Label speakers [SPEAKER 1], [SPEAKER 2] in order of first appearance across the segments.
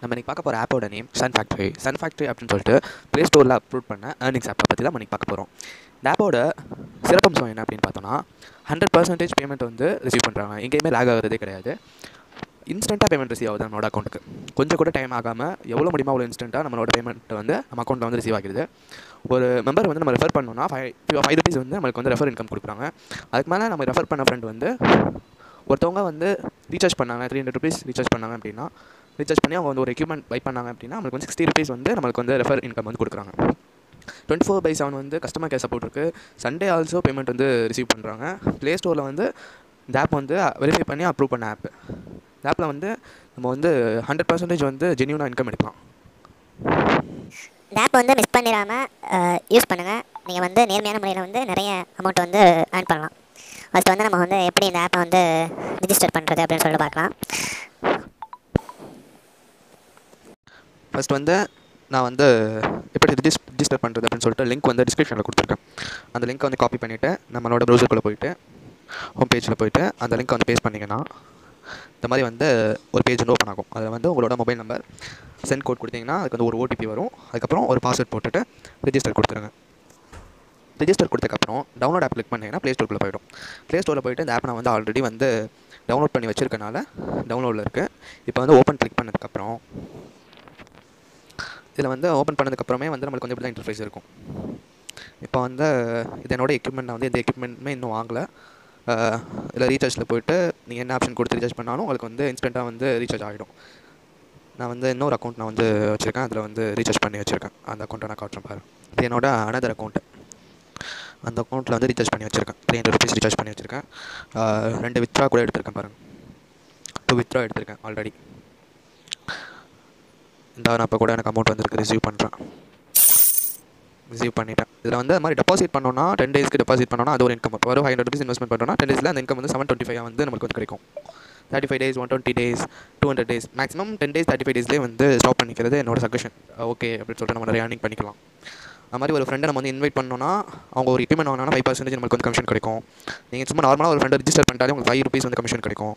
[SPEAKER 1] நம்ம இன்றைக்கி பார்க்க போகிற ஆப்போட name sun factory sun factory அப்படின்னு சொல்லிட்டு ப்ளே ஸ்டோரில் அப்லோட் பண்ண ஏர்னிங்ஸ் ஆப்பை பற்றி தான் இன்றைக்கி பார்க்க போகிறோம் இந்த ஆப்போட சிறப்பம்சம் என்ன அப்படின்னு பார்த்தோன்னா ஹண்ட்ரட் பர்சன்டேஜ் பேமெண்ட் வந்து ரிசீவ் பண்ணுறாங்க எங்கேயுமே லேக் ஆகிறதே கிடையாது இன்ஸ்டண்ட்டாக பேமெண்ட் ரிசீவ் ஆகுது நம்மளோட அக்கௌண்ட்டுக்கு கொஞ்சம் கூட டைம் ஆகாமல் எவ்வளோ முடியுமோ அவ்வளோ இன்ஸ்டண்ட்டாக நம்மளோட பேமெண்ட் வந்து நம்ம அக்கௌண்ட்டில் வந்து ரிசீவ் ஆகிடுது ஒரு மெம்பர் வந்து நம்ம ரெஃபர் பண்ணோம்னா ஃபைவ் ஃபைவ் ருபீஸ் வந்து நம்மளுக்கு வந்து ரெஃபர் இன்கம் கொடுக்குறாங்க அதுக்கு மேலே நம்ம ரெஃபர் பண்ண ஃப்ரெண்ட் வந்து ஒருத்தவங்க வந்து ரீசார்ஜ் பண்ணாங்க த்ரீ ஹண்ட்ரட் ருபீஸ் ரீசார்ஜ் பண்ணாங்க அப்படின்னா ரீசார்ஜ் பண்ணி அவங்க வந்து ஒரு எக்யூப்மெண்ட் பை பண்ணாங்க அப்படின்னா நம்மளுக்கு வந்து சிக்ஸ்டி ருபீஸ் வந்து நம்மளுக்கு வந்து ரெஃபர் இன்கம் வந்து கொடுக்குறாங்க டுவெண்ட்டி ஃபோர் பை செவன் வந்து கஸ்டமர் கேர் சப்போர்ட் இருக்குது சண்டே ஆல்சோ பேமெண்ட் வந்து ரிசீவ் பண்ணுறாங்க ப்ளே ஸ்டோரில் வந்து இந்த ஆப் வந்து வெரிஃபை பண்ணி அப்ரூவ் பண்ண ஆப் இந்த ஆப்பில் வந்து நம்ம வந்து ஹண்ட்ரட் பர்சன்டேஜ் வந்து ஜென்யூனாக இன்கம் எடுக்கலாம்
[SPEAKER 2] இந்த ஆப் வந்து மிஸ் பண்ணிடாமல் யூஸ் பண்ணுங்கள் நீங்கள் வந்து நேர்மையான முறையில் வந்து நிறைய அமௌண்ட் வந்து ஏர்ன் பண்ணலாம் ஃபஸ்ட்டு வந்து நம்ம வந்து எப்படி இந்த ஆப்பை வந்து ரிஜிஸ்டர் பண்ணுறது அப்படின்னு சொல்லிட்டு பார்க்கலாம்
[SPEAKER 1] ஃபஸ்ட் வந்து நான் வந்து எப்படி ரிஜிஸ் ரிஜிஸ்டர் பண்ணுறது அப்படின்னு சொல்லிட்டு லிங்க் வந்து டிஸ்கிரிப்ஷனில் கொடுத்துருக்கேன் அந்த லிங்க்கை வந்து காப்பி பண்ணிவிட்டு நம்மளோட ப்ரௌசருக்குள்ளே போயிட்டு ஹோம் பேஜில் போயிட்டு அந்த லிங்க்கை வந்து பேஸ்ட் பண்ணிங்கன்னா இந்த மாதிரி வந்து ஒரு பேஜ் வந்து ஓப்பன் ஆகும் அதில் வந்து உங்களோட மொபைல் நம்பர் சென்ட் கோட் கொடுத்தீங்கன்னா அதுக்கு வந்து ஒரு ஓடிபி வரும் அதுக்கப்புறம் ஒரு பாஸ்வேர்ட் போட்டுட்டு ரிஜிஸ்டர் கொடுத்துருங்க ரிஜிஸ்டர் கொடுத்ததுக்கப்புறம் டவுன்லோட் ஆப் கிளிக் பண்ணிங்கன்னா ப்ளே ஸ்டோருக்குள்ளே போயிடும் ப்ளே ஸ்டோரில் போயிட்டு இந்த ஆப் நான் வந்து ஆல்ரெடி வந்து டவுன்லோட் பண்ணி வச்சிருக்கனால டவுன்லோடில் இருக்குது இப்போ வந்து ஓப்பன் கிளிக் பண்ணதுக்கப்புறம் இதில் வந்து ஓப்பன் பண்ணதுக்கப்புறமே வந்து நம்மளுக்கு வந்து இப்படி தான் இன்டர்ஃபேஸ் இருக்கும் இப்போ வந்து இது என்னோட எக்யூப்மெண்ட் நான் வந்து எந்த எக்யூப்மெண்ட்டுமே இன்னும் வாங்கலை இதில் ரீசார்ஜில் போயிட்டு நீங்கள் என்ன ஆப்ஷன் கொடுத்து ரீசார்ஜ் பண்ணாலும் உங்களுக்கு வந்து இன்ஸ்டண்ட்டாக வந்து ரீசார்ஜ் ஆகிடும் நான் வந்து இன்னொரு அக்கௌண்ட் நான் வந்து வச்சுருக்கேன் அதில் வந்து ரீசார்ஜ் பண்ணி வச்சுருக்கேன் அந்த அக்கௌண்ட்டை நான் காட்டுறேன் பாரு இது என்னோட அனதர் அக்கௌண்ட்டு அந்த அக்கௌண்ட்டில் வந்து ரீசார்ஜ் பண்ணி வச்சுருக்கேன் த்ரீ ஹண்ட்ரட் ருபீஸ் ரீசார்ஜ் பண்ணி வச்சுருக்கேன் ரெண்டு வித்ரா கூட எடுத்திருக்கேன் பாருங்கள் டூ வித்ரா எடுத்திருக்கேன் ஆல்ரெடி இந்த நான் இப்போ கூட எனக்கு அமௌண்ட் வந்திருக்கு ரிசீவ் பண்ணுறேன் ரிசீவ் பண்ணிட்டேன் இதில் வந்து அது மாதிரி டெபாசிட் பண்ணோன்னா டென் டேஸ்க்கு டெபாசிட் பண்ணோன்னா அது ஒரு இன்கம் இப்போ ஒரு ஃபைவ் ஹண்ட்ரட் ருபீஸ் இன்வெஸ்ட்மெண்ட் பண்ணோன்னா டென் டேஸில் அந்த இன்கம் வந்து செவன் டுவெண்ட்டி ஃபைவ் வந்து நமக்கு வந்து கிடைக்கும் thirty five days one twenty days two hundred days maximum ten days thirty five டேஸ்லேயே வந்து ஸ்டாப் பண்ணிக்கிறது என்னோட சஜஷன் ஓகே அப்படின்னு சொல்லிட்டு நம்ம நிறைய ஏர்னிங் பண்ணிக்கலாம் அது மாதிரி ஒரு ஃப்ரெண்டை நம்ம வந்து இன்வைட் பண்ணோன்னா அவங்க ஒரு எக்யூப்மெண்ட் வாங்கினா ஃபைவ் பர்சன்டேஜ் நமக்கு வந்து கமிஷன் கிடைக்கும் நீங்கள் சும்மா நார்மலாக ஒரு ஃப்ரெண்டை ரிஜிஸ்டர் பண்ணிட்டாலே உங்களுக்கு ஃபைவ் ருபீஸ் வந்து கமிஷன் கிடைக்கும்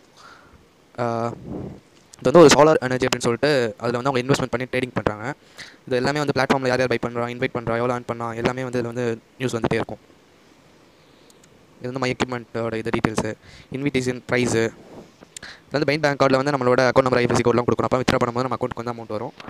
[SPEAKER 1] இது வந்து ஒரு சோலார் எனர்ஜி அப்படின்னு சொல்லிட்டு அதில் வந்து அவங்க இன்வெஸ்ட்மெண்ட் பண்ணி ட்ரேடிங் பண்ணுறாங்க இது எல்லாமே வந்து பிளாட்ஃபார்மில் யார் யார் பை பண்ணுறா இன்வைட் பண்ணுறா எவ்வளோ ஆன் பண்ணா எல்லாமே வந்து இதில் வந்து நியூஸ் வந்துகிட்டே இருக்கும் இது வந்து மை எக்யூப்மெண்ட்டோட இது டீட்டெயில்ஸு இன்விடேஷன் ப்ரைஸு இது வந்து பெயின் பேங்க் கார்டில் வந்து நம்மளோட அக்கௌண்ட் நம்பர் ஐஎஃப்எஸ்சி கோட்லாம் கொடுக்கணும் அப்போ வித்ரா பண்ணும்போது நம்ம அக்கௌண்ட்டுக்கு வந்து அமௌண்ட் வரும்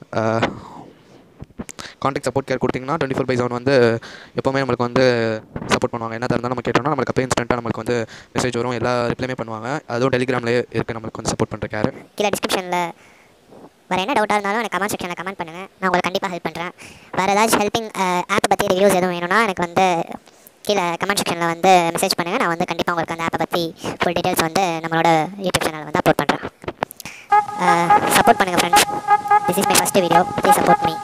[SPEAKER 1] கான்டாக்ட் சப்போர்ட் கேர் கொடுத்தீங்கன்னா டுவெண்ட்டி ஃபோர் பை செவன் வந்து எப்போவுமே நம்மளுக்கு வந்து சப்போர்ட் பண்ணுவாங்க என்ன இருந்தாலும் நம்ம கேட்டோம்னா நம்மளுக்கு அப்போ இன்ஸ்டண்ட்டாக நம்மளுக்கு வந்து மெசேஜ் வரும் எல்லா ரிப்ளைமே பண்ணுவாங்க அதுவும் டெலிகிராம்லேயே இருக்குது நம்மளுக்கு வந்து சப்போர்ட் பண்ணுற கேர்
[SPEAKER 2] கீழே டிஸ்கிரிப்ஷனில் வேறு என்ன டவுட்டாக இருந்தாலும் எனக்கு கமெண்ட் செக்ஷனில் கமெண்ட் பண்ணுங்கள் நான் உங்களுக்கு கண்டிப்பாக ஹெல்ப் பண்ணுறேன் வேறு ஏதாச்சும் ஹெல்ப்பிங் ஆப்பை பற்றி ரிவ்யூஸ் எதுவும் வேணும்னா எனக்கு வந்து கீழே கமெண்ட் செக்ஷனில் வந்து மெசேஜ் பண்ணுங்கள் நான் வந்து கண்டிப்பாக உங்களுக்கு அந்த ஆப்பை பற்றி ஃபுல் டீட்டெயில்ஸ் வந்து நம்மளோட யூடியூப் சேனல் வந்து அப்லோட் பண்ணுறேன் சப்போர்ட் பண்ணுங்கள் friends this is my first video please support me